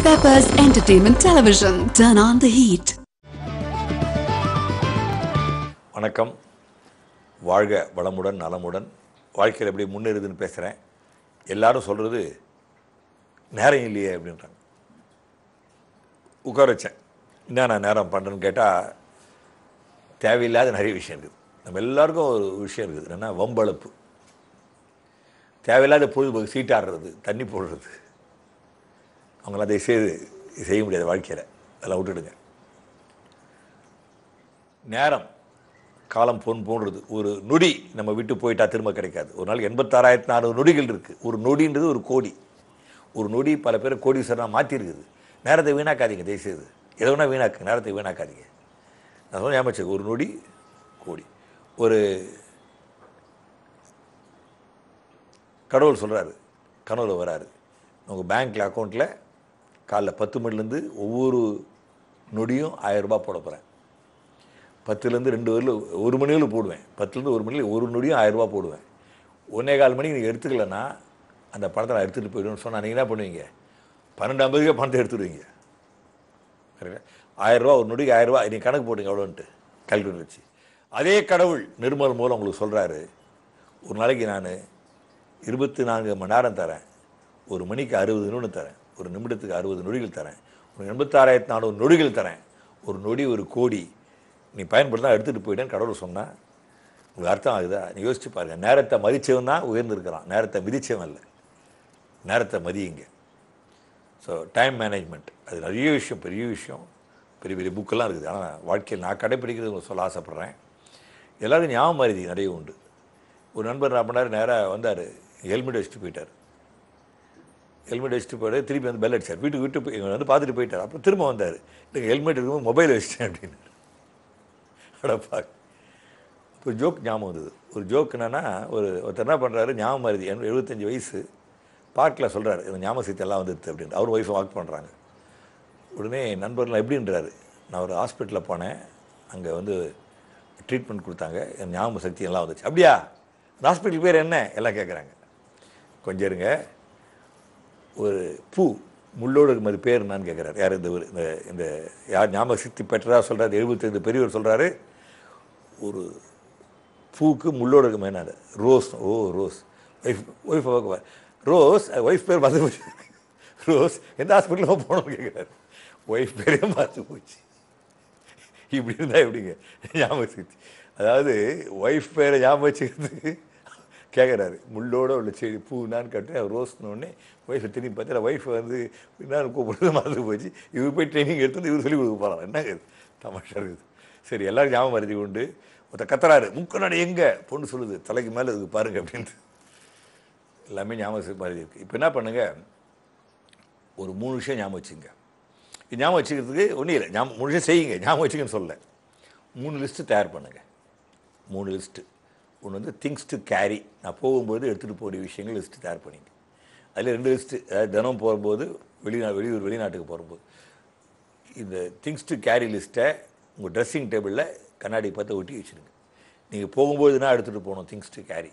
Peppers Entertainment Television. Turn on the heat. வணக்கம் வாழ்க வளமுடன் நலமுடன் வாழ்க்கையில் எப்படி முன்னேறுதுன்னு பேசுகிறேன் எல்லாரும் சொல்கிறது நேரம் இல்லையே அப்படின்றாங்க உட்கார வச்சேன் என்ன நான் நேரம் பண்ணுறேன்னு கேட்டால் தேவையில்லாத நிறைய விஷயம் இருக்குது நம்ம எல்லாருக்கும் ஒரு விஷயம் இருக்குது என்னென்னா வம்பளப்பு தேவையில்லாத பொழுதுபோக்கு சீட்டாடுறது தண்ணி போடுறது அவங்களாம் அதை செய்து செய்ய முடியாது வாழ்க்கையில் அதெல்லாம் விட்டுடுங்க நேரம் காலம் பொன் போன்றது ஒரு நொடி நம்ம விட்டு போயிட்டா திரும்ப கிடைக்காது ஒரு நாள் எண்பத்தாறாயிரத்தி நானூறு நொடிகள் இருக்குது ஒரு நொடின்றது ஒரு கோடி ஒரு நொடி பல பேர் கோடீஸ்வரனாக மாற்றிருக்குது நேரத்தை வீணாக்காதீங்க தயவுசெய்து எதை வேணால் வீணாக்கு நேரத்தை வீணாக்காதீங்க நான் சொல்ல ஞாபகம் ஒரு நொடி கோடி ஒரு கடவுள் சொல்கிறாரு கனவுல வராரு உங்கள் பேங்க்கில் அக்கௌண்ட்டில் காலைல பத்து மணிலேருந்து ஒவ்வொரு நொடியும் ஆயிரம் ரூபாய் போட போகிறேன் பத்துலேருந்து ரெண்டு வரல ஒரு மணி வரலும் போடுவேன் பத்துலேருந்து ஒரு மணியில் ஒரு நொடியும் ஆயிரம் ரூபாய் போடுவேன் ஒன்றே கால் மணிக்கு நீங்கள் எடுத்துக்கலன்னா அந்த பணத்தை நான் எடுத்துகிட்டு போயிடுவேன்னு சொன்னால் நீங்கள் என்ன பண்ணுவீங்க பன்னெண்டு ஐம்பதுக்கே பணத்தை எடுத்துடுவீங்க கரெக்டா ஆயிரம் ரூபா ஒரு நொடிக்கு ஆயிரம் ரூபாய் நீங்கள் கணக்கு போட்டுங்க எவ்வளோன்ட்டு கால்குலேட்டர் வச்சு அதே கடவுள் நிர்மல் மூலம் உங்களுக்கு சொல்கிறாரு ஒரு நாளைக்கு நான் இருபத்தி நான்கு மணி நேரம் தரேன் ஒரு மணிக்கு அறுபது நிமிடம் தரேன் ஒரு நிமிடத்துக்கு அறுபது நொடிகள் தரேன் ஒரு எண்பத்தாறாயிரத்தி நானூறு நொடிகள் தரேன் ஒரு நொடி ஒரு கோடி நீ பயன்படுத்தா எடுத்துகிட்டு போயிட்டேன்னு கடவுள் சொன்னால் உங்களுக்கு அர்த்தம் ஆகுதா நீ யோசிச்சு பாருங்கள் நேரத்தை மதிச்சவன் தான் உயர்ந்திருக்கிறான் நேரத்தை மிதிச்சவன் இல்லை நேரத்தை மதியுங்க ஸோ டைம் மேனேஜ்மெண்ட் அது நிறைய விஷயம் பெரிய விஷயம் பெரிய பெரிய புக்கெல்லாம் இருக்குது ஆனால் வாழ்க்கையில் நான் கடைப்பிடிக்கிறது உங்களுக்கு சொல்ல ஆசைப்பட்றேன் எல்லாருக்கும் ஞாபகம் மருதி நிறைய உண்டு ஒரு நண்பர் என்ன பண்ணார் நேராக வந்தார் ஹெல்மெட் வச்சுட்டு போயிட்டார் ஹெல்மெட் வச்சுட்டு போயிட்டு திருப்பி வந்து பெல் அடிச்சார் வீட்டுக்கு விட்டு போய் இவங்க வந்து பார்த்துட்டு போயிட்டார் அப்புறம் திரும்ப வந்தார் எனக்கு ஹெல்மெட் இருக்கும்போது மொபைல் வச்சிட்டேன் அப்படின்னு அடப்பா இப்போ ஜோக் ஞாபகம் வந்தது ஒரு ஜோக் என்னென்னா ஒரு ஒருத்தர் என்ன பண்ணுறாரு ஞாபகம் மருதி என் எழுபத்தஞ்சு வயசு பார்க்கில் சொல்கிறாரு இந்த ஞாபக சக்தி எல்லாம் வந்துடுது அப்படின்ட்டு அவர் ஒய்ஃபை வாக் பண்ணுறாங்க உடனே நண்பர்லாம் எப்படின்றாரு நான் ஒரு ஹாஸ்பிட்டலில் போனேன் அங்கே வந்து ட்ரீட்மெண்ட் கொடுத்தாங்க என் ஞாபக சக்தி எல்லாம் வந்துச்சு அப்படியா அந்த ஹாஸ்பிட்டல் பேர் என்ன எல்லாம் கேட்குறாங்க கொஞ்சம் இருங்க ஒரு பூ முள்ளோடு இருக்கும்போது பேர் என்னன்னு கேட்குறாரு யார் இந்த ஒரு- இந்த இந்த யார் ஞாபக சக்தி பெற்றதா சொல்கிறாரு எழுபத்தைந்து பெரியவர் சொல்கிறாரு ஒரு பூக்கு முள்ளோடு இருக்குமே என்ன ரோஸ் ஓ ரோஸ் ஒய்ஃப் ஒய்ஃப் பார்க்க ரோஸ் ஒய்ஃப் பேர் மறந்து போச்சு ரோஸ் எந்த ஹாஸ்பிட்டலில் போகணும்னு கேட்குறாரு ஒய்ஃப் பேரே மறந்து போச்சு இப்படி இருந்தால் எப்படிங்க ஞாபக சக்தி அதாவது ஒய்ஃப் பேரை ஞாபகம் வச்சுக்கிறதுக்கு கேட்குறாரு முள்ளோட உள்ள செடி பூனான்னு கட்டு ரோஸ்னு உடனே ஒய்ஃபை திரும்பி பார்த்தா ஒய்ஃப் வந்து என்னன்னு கூப்பிடுறது மறந்து போச்சு இவர் போய் ட்ரைனிங் எடுத்து வந்து இவர் சொல்லி கொடுக்க போகிறாங்க என்னங்க இது தமாஷா இருக்குது சரி எல்லாரும் ஞாபகம் மருதி உண்டு ஒருத்தர் கத்துறாரு முக்கநாடு எங்கே பொண்ணு சொல்லுது தலைக்கு மேலே இதுக்கு பாருங்க அப்படின்ட்டு எல்லாமே ஞாபகம் மருதி இருக்குது இப்போ என்ன பண்ணுங்க ஒரு மூணு விஷயம் ஞாபகம் வச்சுங்க இது ஞாபகம் வச்சுக்கிறதுக்கு ஒன்றும் இல்லை ஞாபகம் மூணு விஷயம் செய்யுங்க ஞாபகம் வச்சுக்கன்னு சொல்லல மூணு லிஸ்ட்டு தயார் பண்ணுங்க மூணு லிஸ்ட்டு ஒன்று வந்து திங்ஸ் டு கேரி நான் போகும்போது எடுத்துகிட்டு போகிற விஷயங்கள் லிஸ்ட்டு தயார் பண்ணிங்க அதில் ரெண்டு லிஸ்ட்டு அதாவது தினம் போகும்போது வெளிநா வெளியூர் வெளிநாட்டுக்கு போகும்போது இந்த திங்ஸ் டு கேரி லிஸ்ட்டை உங்கள் ட்ரெஸ்ஸிங் டேபிளில் கண்ணாடி பார்த்து ஒட்டி வச்சுருங்க நீங்கள் போகும்போது என்ன எடுத்துகிட்டு போகணும் திங்ஸ் டு கேரி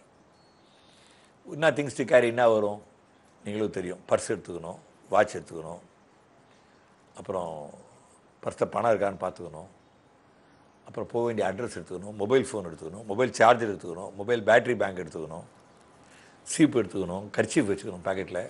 என்ன திங்ஸ் டு கேரி என்ன வரும் நீங்களும் தெரியும் பர்ஸ் எடுத்துக்கணும் வாட்ச் எடுத்துக்கணும் அப்புறம் பர்ஸில் பணம் இருக்கான்னு பார்த்துக்கணும் அப்புறம் போக வேண்டிய அட்ரஸ் எடுத்துக்கணும் மொபைல் ஃபோன் எடுத்துக்கணும் மொபைல் சார்ஜர் எடுத்துக்கணும் மொபைல் பேட்டரி பேங்க் எடுத்துக்கணும் சீப் எடுத்துக்கணும் கர்ச்சீஃப் வச்சுக்கணும் பாக்கெட்டில்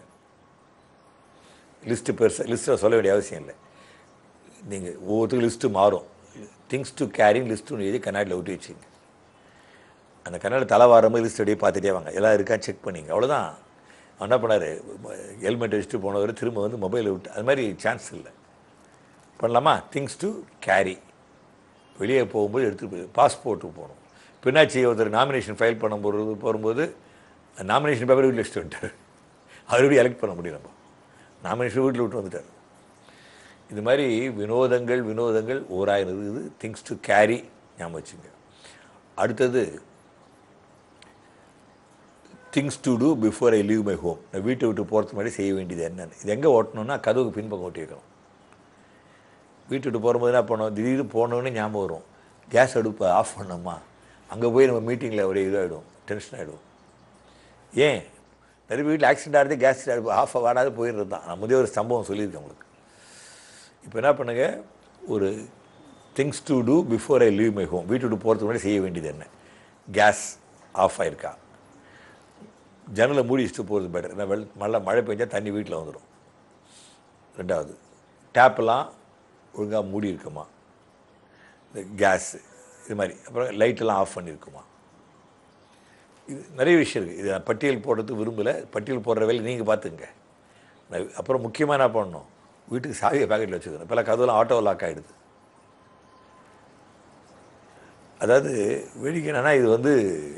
லிஸ்ட்டு பெருசாக லிஸ்ட்டில் சொல்ல வேண்டிய அவசியம் இல்லை நீங்கள் ஒவ்வொருத்தருக்கும் லிஸ்ட்டு மாறும் திங்ஸ் டு கேரிங் லிஸ்ட்டு எழுதி கண்ணாடியில் ஒட்டி வச்சுங்க அந்த கண்ணாடி தலை வாரம்போது லிஸ்ட் அப்படியே பார்த்துட்டே வாங்க எல்லாம் இருக்கா செக் பண்ணிங்க அவ்வளோதான் அவன் என்ன பண்ணார் ஹெல்மெட் வச்சுட்டு போனவர் திரும்ப வந்து மொபைலை விட்டு அது மாதிரி சான்ஸ் இல்லை பண்ணலாமா திங்ஸ் டு கேரி வெளியே போகும்போது எடுத்துகிட்டு போய் பாஸ்போர்ட்டுக்கு போகணும் பின்னாச்சி ஒருத்தர் நாமினேஷன் ஃபைல் பண்ண போகிறது போகும்போது நாமினேஷன் பேப்பர் வீட்டில் வச்சுட்டு வந்துட்டார் அவர் எப்படி எலெக்ட் பண்ண முடியும் நம்ம நாமினேஷன் வீட்டில் விட்டு வந்துட்டார் இது மாதிரி வினோதங்கள் வினோதங்கள் ஓராயிரம் இருக்குது திங்ஸ் டு கேரி ஞாபகம் வச்சுங்க அடுத்தது things to do before I leave my home நான் வீட்டை விட்டு போகிறதுக்கு முன்னாடி செய்ய வேண்டியது என்னென்னு இது எங்கே ஓட்டணும்னா கதவுக்கு பின்பக்கம் ஓட்டி வைக்கணும் வீட்டு விட்டு போகும்போது என்ன பண்ணோம் திடீர்னு போனோடனே ஞாபகம் வரும் கேஸ் அடுப்பை ஆஃப் பண்ணோமா அங்கே போய் நம்ம மீட்டிங்கில் ஒரே இதாகிடும் டென்ஷன் ஆகிடும் ஏன் நிறைய வீட்டில் ஆக்சிடென்ட் ஆகிறது கேஸ் அடுப்பு ஆஃப் ஆடாது போயிடுறது தான் நான் முதல் ஒரு சம்பவம் சொல்லியிருக்கேன் உங்களுக்கு இப்போ என்ன பண்ணுங்க ஒரு things to do before I leave my home வீட்டு விட்டு போகிறதுக்கு முன்னாடி செய்ய வேண்டியது என்ன கேஸ் ஆஃப் ஆயிருக்கா ஜன்னலை மூடி வச்சுட்டு போகிறது பெட்டர் ஏன்னா வெள் மழை மழை பெஞ்சா தண்ணி வீட்டில் வந்துடும் ரெண்டாவது டேப்பெல்லாம் ஒழுங்காக மூடி இருக்குமா இந்த கேஸு இது மாதிரி அப்புறம் லைட்டெல்லாம் ஆஃப் பண்ணியிருக்குமா இது நிறைய விஷயம் இருக்குது இது நான் பட்டியல் போடுறதுக்கு விரும்பலை பட்டியல் போடுற வேலை நீங்கள் பார்த்துங்க நான் அப்புறம் முக்கியமாக என்ன பண்ணணும் வீட்டுக்கு சாவியை பேக்கெட்டில் வச்சுக்கணும் இப்போல்லாம் கதவுலாம் ஆட்டோ லாக் ஆகிடுது அதாவது வேடிக்கை என்னன்னா இது வந்து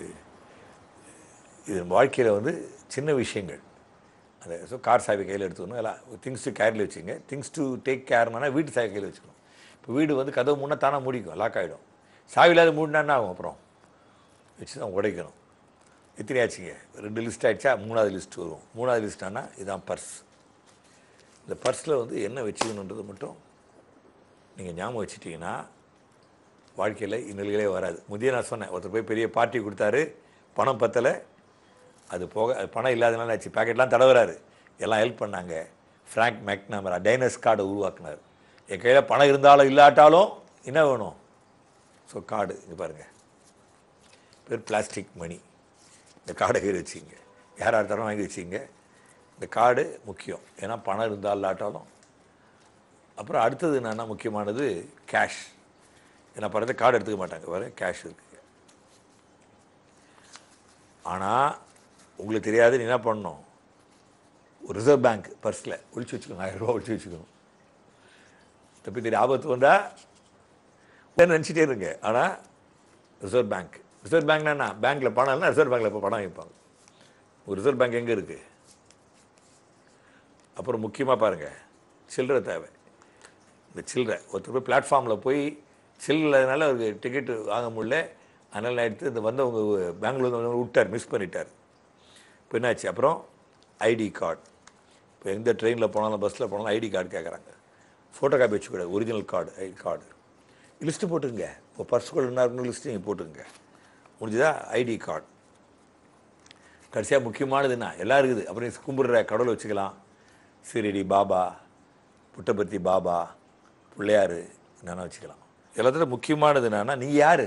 இது வாழ்க்கையில் வந்து சின்ன விஷயங்கள் அந்த ஸோ கார் சாவி கையில் எடுத்துக்கணும் எல்லாம் திங்ஸ் டு கேரில் வச்சுங்க திங்ஸ் டு டேக் கேர்னா வீட்டு சாவி கையில் வச்சுக்கணும் இப்போ வீடு வந்து கதவு முன்னே தானே மூடிக்கும் லாக் ஆகிடும் சாவி இல்லாத மூடினா என்ன ஆகும் அப்புறம் வச்சு தான் உடைக்கணும் எத்தனை ஆச்சுங்க ரெண்டு லிஸ்ட் ஆயிடுச்சா மூணாவது லிஸ்ட் வரும் மூணாவது லிஸ்ட் ஆனால் இதுதான் பர்ஸ் இந்த பர்ஸில் வந்து என்ன வச்சுக்கணுன்றது மட்டும் நீங்கள் ஞாபகம் வச்சுட்டிங்கன்னா வாழ்க்கையில் இன்னல்களே வராது முதிய நான் சொன்னேன் ஒருத்தர் போய் பெரிய பார்ட்டி கொடுத்தாரு பணம் பத்தலை அது போக அது பணம் இல்லாதனால ஆச்சு பேக்கெட்லாம் தடவுறாரு எல்லாம் ஹெல்ப் பண்ணாங்க ஃப்ராங்க் மேக்னாமரா டைனஸ் கார்டை உருவாக்குனார் என் கையில் பணம் இருந்தாலும் இல்லாட்டாலும் என்ன வேணும் ஸோ கார்டு இங்கே பாருங்கள் பேர் பிளாஸ்டிக் மணி இந்த கார்டை கையில் வச்சுங்க யார் யார் தரம் வாங்கி வச்சுங்க இந்த கார்டு முக்கியம் ஏன்னா பணம் இருந்தால் இல்லாட்டாலும் அப்புறம் அடுத்தது என்னன்னா முக்கியமானது கேஷ் ஏன்னா படத்தை கார்டு எடுத்துக்க மாட்டாங்க வேறு கேஷ் இருக்குங்க ஆனால் உங்களுக்கு தெரியாது நீ என்ன பண்ணணும் ஒரு ரிசர்வ் பேங்க் பர்ஸில் ஒழிச்சு வச்சுக்கணும் ஆயிரம் ரூபா ஒழிச்சு வச்சுக்கணும் தப்பி தெரியும் ஆபத்து வந்தால் நினச்சிட்டே இருங்க ஆனால் ரிசர்வ் பேங்க் ரிசர்வ் பேங்க்னா என்ன பேங்க்கில் பணம் இல்லைனா ரிசர்வ் பேங்க்கில் இப்போ பணம் வைப்பாங்க ஒரு ரிசர்வ் பேங்க் எங்கே இருக்குது அப்புறம் முக்கியமாக பாருங்கள் சில்லறை தேவை இந்த சில்லறை ஒருத்தர் போய் பிளாட்ஃபார்மில் போய் சில்லறதுனால அவருக்கு டிக்கெட்டு வாங்க முடியல அதனால் நான் எடுத்து இந்த வந்தவங்க பெங்களூர் வந்தவங்க விட்டார் மிஸ் பண்ணிட்டார் இப்போ என்னாச்சு அப்புறம் ஐடி கார்டு இப்போ எந்த ட்ரெயினில் போனாலும் பஸ்ஸில் போனாலும் ஐடி கார்டு கேட்குறாங்க ஃபோட்டோ காப்பி வச்சுக்கூடாது original card ID card list போட்டுங்க இப்போ பர்ஸுக்குள்ள என்ன இருக்குன்னு லிஸ்ட்டு நீங்கள் போட்டுங்க முடிஞ்சதா ஐடி கார்டு கடைசியாக முக்கியமானது என்ன எல்லாம் இருக்குது அப்புறம் நீ கும்பிடுற கடவுளை வச்சுக்கலாம் சீரடி பாபா புட்டபர்த்தி பாபா பிள்ளையார் என்னென்ன வச்சுக்கலாம் எல்லாத்துல முக்கியமானது என்னன்னா நீ யார்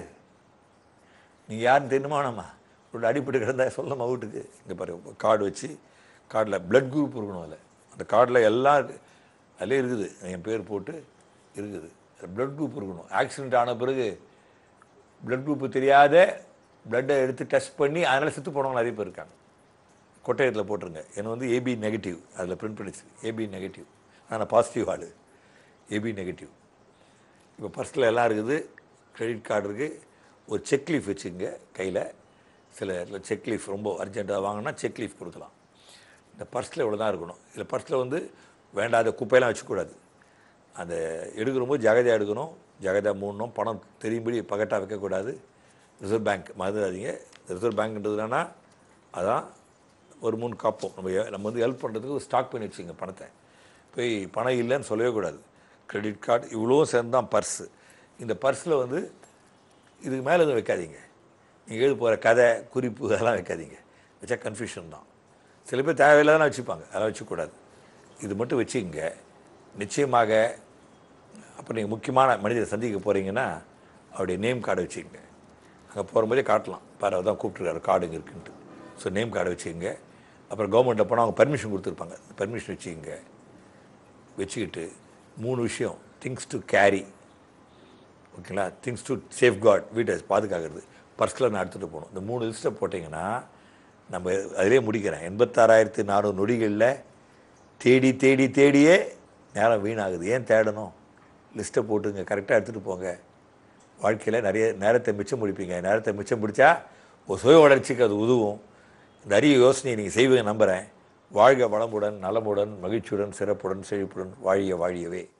நீ யாருன்னு தெரியுமா நம்ம ஒரு அடிப்பட்டு கிடந்தா சொல்லமா வீட்டுக்கு இங்கே பாரு கார்டு வச்சு கார்டில் பிளட் குரூப் இருக்கணும் அதில் அந்த கார்டில் எல்லாம் இருக்கு. அதிலே இருக்குது என் பேர் போட்டு இருக்குது பிளட் குரூப் இருக்கணும் ஆக்சிடென்ட் ஆன பிறகு பிளட் குரூப் தெரியாத பிளட்டை எடுத்து டெஸ்ட் பண்ணி அதனால் செத்து போனவங்க நிறைய பேர் இருக்காங்க கொட்டயத்தில் போட்டுருங்க எனக்கு வந்து ஏபி நெகட்டிவ் அதில் பிரிண்ட் பண்ணிச்சு ஏபி நெகட்டிவ் ஆனால் பாசிட்டிவ் ஆளு ஏபி நெகட்டிவ் இப்போ பர்ஸில் எல்லாம் இருக்குது கிரெடிட் கார்டு இருக்குது ஒரு செக் லீஃப் வச்சுங்க கையில் சில செக் லீஃப் ரொம்ப அர்ஜென்ட்டாக வாங்கினா செக் லீஃப் கொடுக்கலாம் இந்த பர்ஸில் இவ்வளோ தான் இருக்கணும் இதில் பர்ஸில் வந்து வேண்டாத குப்பையெல்லாம் வச்சுக்கூடாது அந்த எடுக்கிறபோது ஜகதியாக எடுக்கணும் ஜகதியாக மூடணும் பணம் தெரியும்படி பகட்டாக வைக்கக்கூடாது ரிசர்வ் பேங்க் மறந்துடாதீங்க ரிசர்வ் பேங்க்ன்றது என்னன்னா அதான் ஒரு மூணு காப்போம் நம்ம எ- நம்ம வந்து ஹெல்ப் பண்ணுறதுக்கு ஸ்டாக் பண்ணி வச்சுங்க பணத்தை போய் பணம் இல்லைன்னு சொல்லவே கூடாது கிரெடிட் கார்டு இவ்வளோவும் சேர்ந்து தான் பர்ஸு இந்த பர்ஸில் வந்து இதுக்கு மேலே எதுவும் வைக்காதீங்க நீங்கள் எழுத போகிற கதை குறிப்பு அதெல்லாம் வைக்காதீங்க வச்சா கன்ஃபியூஷன் தான் சில பேர் தேவையில்லாதான் வச்சுப்பாங்க அதெல்லாம் வச்சுக்கூடாது இது மட்டும் வச்சுங்க நிச்சயமாக அப்போ நீங்கள் முக்கியமான மனிதரை சந்திக்க போகிறீங்கன்னா அவருடைய நேம் கார்டை வச்சுக்கங்க அங்கே போகும்போதே காட்டலாம் பாரு அவர் தான் கூப்பிட்ருக்காரு கார்டு இங்கே இருக்குன்ட்டு ஸோ நேம் கார்டை வச்சுக்கங்க அப்புறம் கவர்மெண்ட்டில் போனால் அவங்க பர்மிஷன் கொடுத்துருப்பாங்க பர்மிஷன் வச்சுக்கங்க வச்சுக்கிட்டு மூணு விஷயம் திங்ஸ் டு கேரி ஓகேங்களா திங்ஸ் டு சேஃப் கார்ட் வீட்டை பாதுகாக்கிறது பர்ஸில் நான் எடுத்துகிட்டு போகணும் இந்த மூணு லிஸ்ட்டை போட்டிங்கன்னா நம்ம அதிலே முடிக்கிறேன் எண்பத்தாறாயிரத்து நானூறு நொடிகளில் தேடி தேடி தேடியே நேரம் வீணாகுது ஏன் தேடணும் லிஸ்ட்டை போட்டுங்க கரெக்டாக எடுத்துகிட்டு போங்க வாழ்க்கையில் நிறைய நேரத்தை மிச்சம் முடிப்பீங்க நேரத்தை மிச்சம் பிடிச்சா ஒரு சுய வளர்ச்சிக்கு அது உதவும் இந்த அரிய யோசனையை நீங்கள் செய்வீங்க நம்புகிறேன் வாழ்க வளமுடன் நலமுடன் மகிழ்ச்சியுடன் சிறப்புடன் செழிப்புடன் வாழிய வாழியவே